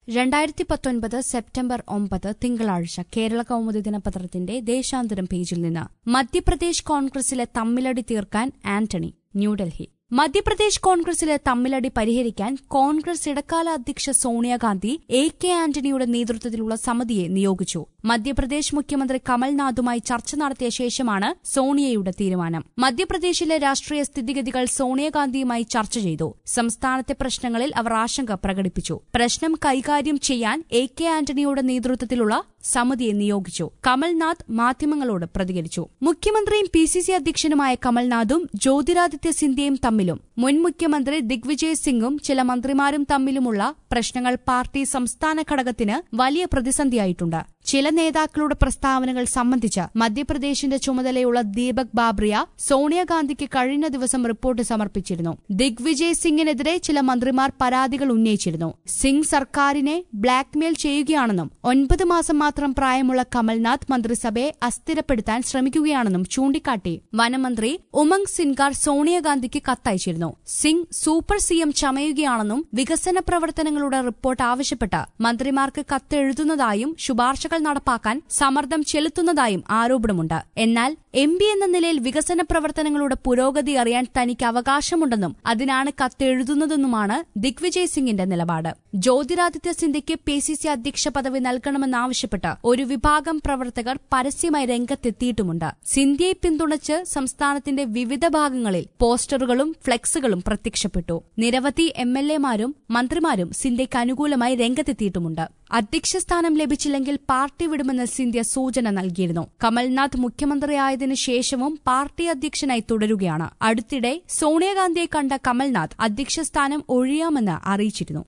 രണ്ടായിരത്തി പത്തൊൻപത് സെപ്റ്റംബർ ഒമ്പത് തിങ്കളാഴ്ച കേരള കൗമുദി ദിനപത്രത്തിന്റെ ദേശാന്തരം പേജിൽ നിന്ന് മധ്യപ്രദേശ് കോൺഗ്രസിലെ തമ്മിലടി തീർക്കാൻ ആന്റണി ന്യൂഡൽഹി മധ്യപ്രദേശ് കോൺഗ്രസിലെ തമ്മിലടി പരിഹരിക്കാൻ കോൺഗ്രസ് ഇടക്കാല അധ്യക്ഷ സോണിയാഗാന്ധി എ കെ ആന്റണിയുടെ നേതൃത്വത്തിലുള്ള സമിതിയെ നിയോഗിച്ചു മധ്യപ്രദേശ് മുഖ്യമന്ത്രി കമൽനാഥുമായി ചർച്ച നടത്തിയ ശേഷമാണ് സോണിയയുടെ തീരുമാനം മധ്യപ്രദേശിലെ രാഷ്ട്രീയ സ്ഥിതിഗതികൾ സോണിയാഗാന്ധിയുമായി ചർച്ച ചെയ്തു സംസ്ഥാനത്തെ പ്രശ്നങ്ങളിൽ അവർ ആശങ്ക പ്രകടിപ്പിച്ചു പ്രശ്നം കൈകാര്യം ചെയ്യാൻ എ കെ ആന്റണിയുടെ നേതൃത്വത്തിലുള്ള സമിതിയെ നിയോഗിച്ചു കമൽനാഥ് മാധ്യമങ്ങളോട് പ്രതികരിച്ചു മുഖ്യമന്ത്രിയും പി സി സി അധ്യക്ഷനുമായ കമൽനാഥും ജ്യോതിരാദിത്യ സിന്ധ്യയും തമ്മിലും മുൻ മുഖ്യമന്ത്രി ദിഗ്വിജയ് സിംഗും ചില മന്ത്രിമാരും തമ്മിലുമുള്ള പ്രശ്നങ്ങൾ പാർട്ടി സംസ്ഥാന ഘടകത്തിന് വലിയ പ്രതിസന്ധിയായിട്ടുണ്ട് ചില നേതാക്കളുടെ പ്രസ്താവനകൾ സംബന്ധിച്ച് മധ്യപ്രദേശിന്റെ ചുമതലയുള്ള ദീപക് ബാബ്രിയ സോണിയാഗാന്ധിക്ക് കഴിഞ്ഞ ദിവസം റിപ്പോർട്ട് സമർപ്പിച്ചിരുന്നു ദിഗ്വിജയ് സിംഗിനെതിരെ ചില മന്ത്രിമാർ പരാതികൾ ഉന്നയിച്ചിരുന്നു സിംഗ് സർക്കാരിനെ ബ്ലാക്ക്മെയിൽ ചെയ്യുകയാണെന്നും ഒൻപത് മാസം മാത്രം പ്രായമുള്ള കമൽനാഥ് മന്ത്രിസഭയെ അസ്ഥിരപ്പെടുത്താൻ ശ്രമിക്കുകയാണെന്നും ചൂണ്ടിക്കാട്ടി വനമന്ത്രി ഉമംഗ് സിൻകാർ സോണിയാഗാന്ധിക്ക് കത്തയച്ചിരുന്നു സിംഗ് സൂപ്പർ സിഎം ചമയുകയാണെന്നും വികസന പ്രവർത്തനങ്ങളുടെ റിപ്പോർട്ട് ആവശ്യപ്പെട്ട് മന്ത്രിമാർക്ക് കത്തെഴുതുന്നതായും ശുപാർശകൾ നടപ്പാക്കാൻ സമ്മർദ്ദം ചെലുത്തുന്നതായും ആരോപണമുണ്ട് എന്നാൽ എം പി എന്ന നിലയിൽ വികസന പ്രവർത്തനങ്ങളുടെ പുരോഗതി അറിയാൻ തനിക്ക് അവകാശമുണ്ടെന്നും അതിനാണ് കത്തെഴുതുന്നതെന്നുമാണ് ദിഗ്വിജയ് സിംഗിന്റെ നിലപാട് ജ്യോതിരാദിത്യ സിന്ധ്യയ്ക്ക് പി സി സി അധ്യക്ഷ പദവി നൽകണമെന്നാവശ്യപ്പെട്ട് ഒരു വിഭാഗം പ്രവർത്തകർ പരസ്യമായി രംഗത്തെത്തിയിട്ടുമുണ്ട് സിന്ധ്യയെ പിന്തുണച്ച് സംസ്ഥാനത്തിന്റെ വിവിധ ഭാഗങ്ങളിൽ പോസ്റ്ററുകളും ഫ്ലെക്സുകളും പ്രത്യക്ഷപ്പെട്ടു നിരവധി എം എൽ എമാരും മന്ത്രിമാരും സിന്ധ്യയ്ക്ക് അനുകൂലമായി രംഗത്തെത്തിയിട്ടുമുണ്ട് അധ്യക്ഷസ്ഥാനം ലഭിച്ചില്ലെങ്കിൽ പാർട്ടി വിടുമെന്ന് സിന്ധ്യ സൂചന നൽകിയിരുന്നു കമൽനാഥ് മുഖ്യമന്ത്രിയായതിനു ശേഷവും പാർട്ടി അധ്യക്ഷനായി തുടരുകയാണ് അടുത്തിടെ സോണിയാഗാന്ധിയെ കണ്ട കമൽനാഥ് അധ്യക്ഷസ്ഥാനം ഒഴിയാമെന്ന് അറിയിച്ചിരുന്നു